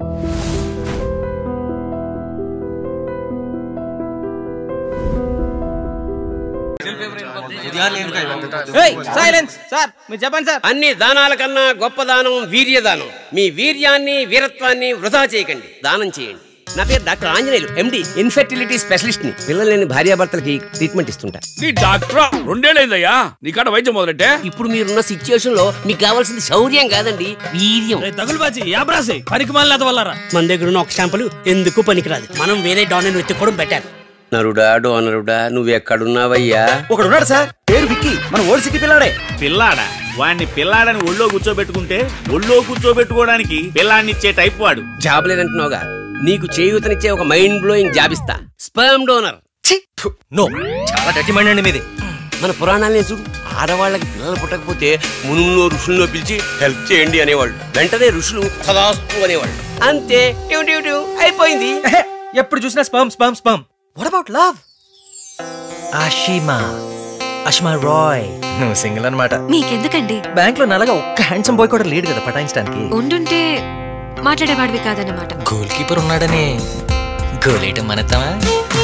silence sir మీరు చెప్పండి sir అన్ని దానాల కన్నా గొప్ప దానం వీర్యదానం మీ వీర్యాన్ని వీరత్వాన్ని వృధా చేయకండి దానం చేయండి నా పేరు doctor Anjaneyulu MD infertility specialist ని పిల్లలు లేని భార్యాభర్తలకి ట్రీట్మెంట్ ఇస్తుంటా నీ డాక్టరా రెండేళ్ళైందయ్యా నీ కాడ వైద్యం మొదలెట్టే ఇప్పుడు మీరున్న సిచ్యుయేషన్ లో మీకు కావాల్సింది శౌర్యం కాదండి వీర్యం తగులుబాజీ యాబ్రాసి పనికి మళ్ళీ వల్లరా మన దగ్గర ఉన్న ఒక స్టాంపులు ఎందుకు పనికిరాదు మనం వేరే డాన్ వెతుక్కోవడం బెటర్ నరుడా డోనరుడా నువ్వెక్కడున్నావయ్యా ఒకడు ఉన్నాడు సార్ పేరు విక్కీ మన ఓల్డ్ సిటీ పిల్లాడే పిల్లాడా వాణ్ణి పిల్లాడని ఒళ్ళో కూర్చోబెట్టుకుంటే ఒళ్ళో కూర్చోబెట్టుకోవడానికి పిల్లాడిని ఇచ్చే టైప్ వాడు జాబ్ లేదంటున్నావుగా నీకు చేయూతనిచ్చే ఒక మైండ్ బ్లోయింగ్ జాబ్ ఇస్తా స్పర్మ్ డోనర్ నో చాలా గట్టి మైండ్ అండి మీది మన పురాణాలనే చూడు ఆడవాళ్ళకి పిల్లలు పుట్టకపోతే మునుల్లో ఋషుల్లో పిలిచి హెల్ప్ చేయండి అనేవాళ్ళు వెంటనే ఋషులు సదాస్తు అనేవాళ్ళు అంతే ట్యూ ట్యూ ట్యూ అయిపోయింది ఎహె, ఎప్పుడు చూసినా sperm sperm sperm what about love Ashima Ashma Roy నువ్వు సింగిల్ అన్నమాట మీకెందుకండి బ్యాంక్ లో నల్లగా ఒక్క హ్యాండ్సమ్ బాయ్ కూడా లేడు కదా పటాయించడానికి ఉండుంటే మాట్లాడేవాడివి కాదన్నమాట గోల్ కీపర్ ఉన్నాడని గోలేయటం మనతావా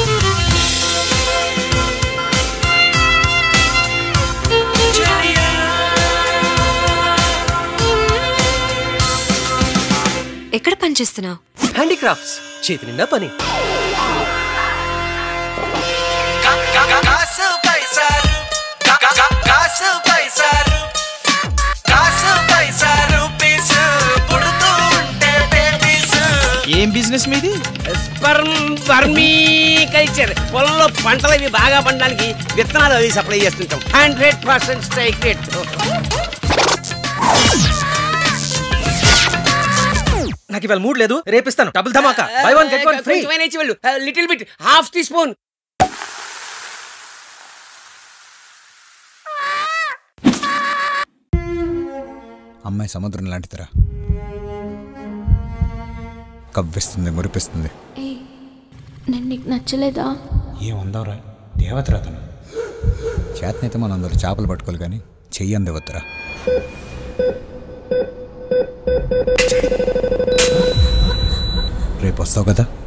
ఎక్కడ పనిచేస్తున్నావు హ్యాండీక్రాఫ్ట్స్ చేతి నిండా పని ఏం బిజినెస్ మీది స్పర్మ్ వర్మీ కల్చర్ పొలంలో పంటలు ఇవి బాగా పండడానికి విత్తనాలు అవి సప్లై చేస్తుంటాం హండ్రెడ్ పర్సెంట్ స్ట్రైక్ రేట్ నాకు ఇవాళ మూడ్ లేదు రేపిస్తాను డబుల్ ధమాకా buy one get one free little bit half teaspoon అమ్మాయి సముద్రం లాంటిదిరా కవ్విస్తుంది మురిపిస్తుంది నేను నీకు నచ్చలేదా ఏముందవరా దేవతరా తను చేతనైతే మనం అందరూ చేపలు పట్టుకోవాలి కానీ చెయ్యి అందివద్దురా రేపు వస్తావు కదా